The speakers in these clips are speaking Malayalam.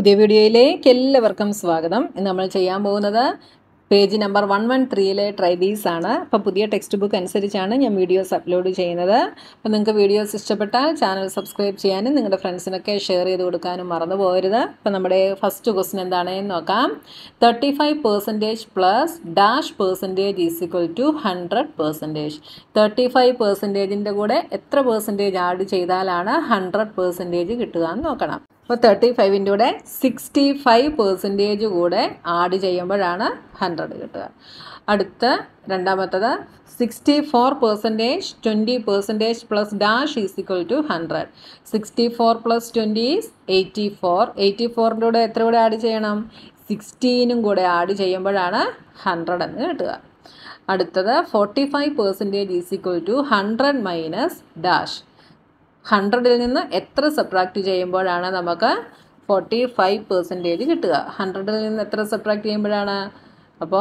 പുതിയ വീഡിയോയിലേക്ക് എല്ലാവർക്കും സ്വാഗതം ഇന്ന് നമ്മൾ ചെയ്യാൻ പോകുന്നത് പേജ് നമ്പർ വൺ വൺ ത്രീയിലെ ട്രൈബീസ് ആണ് അപ്പോൾ പുതിയ ടെക്സ്റ്റ് ബുക്ക് അനുസരിച്ചാണ് ഞാൻ വീഡിയോസ് അപ്ലോഡ് ചെയ്യുന്നത് അപ്പോൾ നിങ്ങൾക്ക് വീഡിയോസ് ഇഷ്ടപ്പെട്ടാൽ ചാനൽ സബ്സ്ക്രൈബ് ചെയ്യാനും നിങ്ങളുടെ ഫ്രണ്ട്സിനൊക്കെ ഷെയർ ചെയ്ത് കൊടുക്കാനും മറന്നു പോകരുത് അപ്പോൾ നമ്മുടെ ഫസ്റ്റ് ക്വസ്റ്റ്യൻ എന്താണെന്ന് നോക്കാം thirty five percentage plus dash percentage is equal to hundred percentage thirty five പെർസെൻറ്റേജിൻ്റെ കൂടെ എത്ര പെർസെൻറ്റേജ് ആഡ് ചെയ്താലാണ് ഹൺഡ്രഡ് പെർസെൻറ്റേജ് കിട്ടുക എന്ന് നോക്കണം അപ്പോൾ തേർട്ടി ഫൈവിൻ്റെ കൂടെ സിക്സ്റ്റി ഫൈവ് പെർസെൻറ്റേജ് കൂടെ ആഡ് ചെയ്യുമ്പോഴാണ് ഹൺഡ്രഡ് കിട്ടുക അടുത്ത രണ്ടാമത്തത് sixty four percentage twenty percentage plus dash is equal to hundred sixty four plus twenty is eighty four eighty ഫോറിൻ്റെ കൂടെ എത്ര കൂടെ ആഡ് ചെയ്യണം സിക്സ്റ്റീനും കൂടെ ആഡ് ചെയ്യുമ്പോഴാണ് ഹൺഡ്രഡ് എന്ന് കിട്ടുക അടുത്തത് forty five percentage is equal to hundred minus dash ഹൺഡ്രഡിൽ നിന്ന് എത്ര സബ്ട്രാക്റ്റ് ചെയ്യുമ്പോഴാണ് നമുക്ക് ഫോർട്ടി ഫൈവ് പെർസെൻറ്റേജ് കിട്ടുക ഹൺഡ്രഡിൽ നിന്ന് എത്ര സബ്ട്രാക്ട് ചെയ്യുമ്പോഴാണ് അപ്പോൾ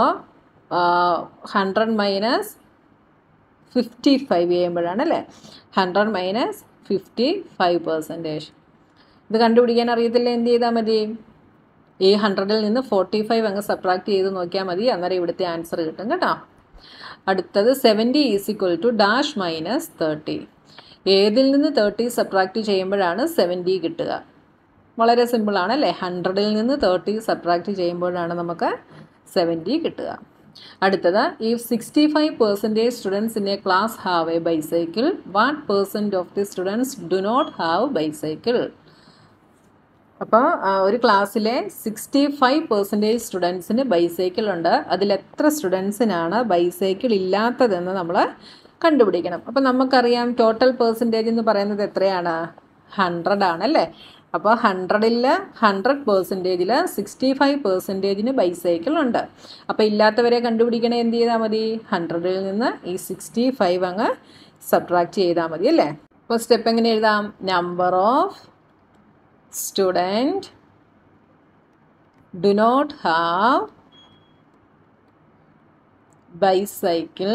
ഹൺഡ്രഡ് മൈനസ് ഫിഫ്റ്റി ഫൈവ് ചെയ്യുമ്പോഴാണ് അല്ലേ hundred minus fifty five percentage ഇത് കണ്ടുപിടിക്കാൻ അറിയത്തില്ല എന്ത് ചെയ്താൽ മതി ഈ ഹൺഡ്രഡിൽ നിന്ന് ഫോർട്ടി ഫൈവ് അങ്ങ് സബ്ട്രാക്ട് ചെയ്ത് നോക്കിയാൽ മതി അന്നേരം ഇവിടുത്തെ ആൻസർ കിട്ടും കേട്ടോ അടുത്തത് seventy is equal to dash minus thirty ഏതിൽ നിന്ന് തേർട്ടി സബ്ട്രാക്റ്റ് ചെയ്യുമ്പോഴാണ് സെവൻറ്റി കിട്ടുക വളരെ സിമ്പിളാണ് അല്ലേ ഹൺഡ്രഡിൽ നിന്ന് തേർട്ടി സബ്ട്രാക്റ്റ് ചെയ്യുമ്പോഴാണ് നമുക്ക് സെവൻറ്റി കിട്ടുക അടുത്തത് ഈ sixty five percentage students in a class have a bicycle what percent of the students do not have bicycle അപ്പോൾ ഒരു ക്ലാസ്സിലെ സിക്സ്റ്റി ഫൈവ് പെർസെൻറ്റേജ് സ്റ്റുഡൻസിന് ബൈസൈക്കിൾ ഉണ്ട് അതിൽ എത്ര സ്റ്റുഡൻസിനാണ് ബൈസൈക്കിൾ ഇല്ലാത്തതെന്ന് നമ്മൾ കണ്ടുപിടിക്കണം അപ്പോൾ നമുക്കറിയാം ടോട്ടൽ പെർസെൻറ്റേജ് എന്ന് പറയുന്നത് എത്രയാണ് ഹൺഡ്രഡ് ആണല്ലേ അപ്പോൾ ഹൺഡ്രഡിൽ ഹൺഡ്രഡ് പെർസെൻറ്റേജിൽ സിക്സ്റ്റി ഫൈവ് പെർസെൻറ്റേജിന് ബൈസൈക്കിൾ ഉണ്ട് അപ്പോൾ ഇല്ലാത്തവരെ കണ്ടുപിടിക്കണേ എന്ത് ചെയ്താൽ മതി ഹൺഡ്രഡിൽ നിന്ന് ഈ സിക്സ്റ്റി ഫൈവ് അങ്ങ് സബ്ട്രാക്റ്റ് ചെയ്താൽ മതി അല്ലേ അപ്പോൾ സ്റ്റെപ്പ് എങ്ങനെ എഴുതാം number of student do not have bicycle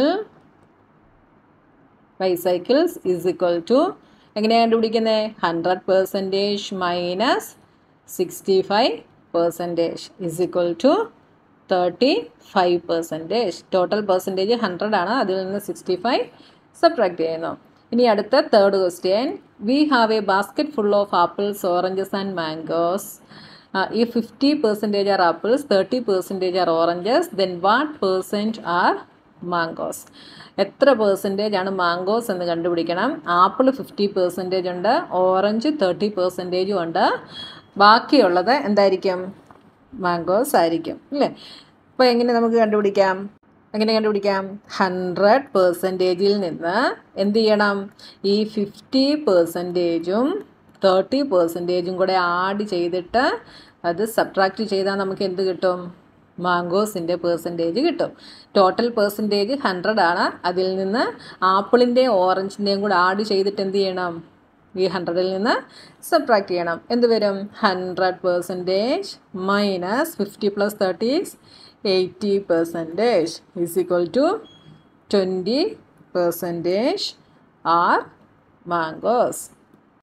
bicycles is equal to എങ്ങനെയാണ് കണ്ടുപിടിക്കുന്നത് hundred percentage minus sixty five percentage is equal to thirty five percentage total percentage hundred ആണ് അതിൽ നിന്ന് സിക്സ്റ്റി ഫൈവ് സബ്ട്രാക്ട് ചെയ്യുന്നു ഇനി അടുത്ത third question we have a basket full of apples oranges and mangoes ഈ fifty percentage are apples thirty percentage are oranges then what percent are mangoes എത്ര പേഴ്സൻറ്റേജ് ആണ് മാംഗോസ് എന്ന് കണ്ടുപിടിക്കണം ആപ്പിൾ ഫിഫ്റ്റി പെർസെൻറ്റേജ് ഉണ്ട് ഓറഞ്ച് തേർട്ടി പെർസെൻറ്റേജും ഉണ്ട് ബാക്കിയുള്ളത് എന്തായിരിക്കും മാംഗോസ് ആയിരിക്കും അല്ലേ അപ്പോൾ എങ്ങനെ നമുക്ക് കണ്ടുപിടിക്കാം എങ്ങനെ കണ്ടുപിടിക്കാം ഹൺഡ്രഡ് പെർസെൻറ്റേജിൽ നിന്ന് എന്ത് ചെയ്യണം ഈ ഫിഫ്റ്റി പെർസെൻറ്റേജും തേർട്ടി പെർസെൻറ്റേജും കൂടെ ആഡ് ചെയ്തിട്ട് അത് സബ്ട്രാക്റ്റ് ചെയ്താൽ നമുക്ക് എന്ത് കിട്ടും മാംഗോസിൻ്റെ പേഴ്സൻറ്റേജ് കിട്ടും ടോട്ടൽ പേഴ്സൻറ്റേജ് ഹൺഡ്രഡ് ആണ് അതിൽ നിന്ന് ആപ്പിളിൻ്റെയും ഓറഞ്ചിൻ്റെയും കൂടെ ആഡ് ചെയ്തിട്ട് എന്ത് ചെയ്യണം ഈ ഹൺഡ്രഡിൽ നിന്ന് സബ്ട്രാക്ട് ചെയ്യണം എന്ത് വരും hundred percentage minus fifty plus thirties eighty percentage is equal to twenty percentage are mangoes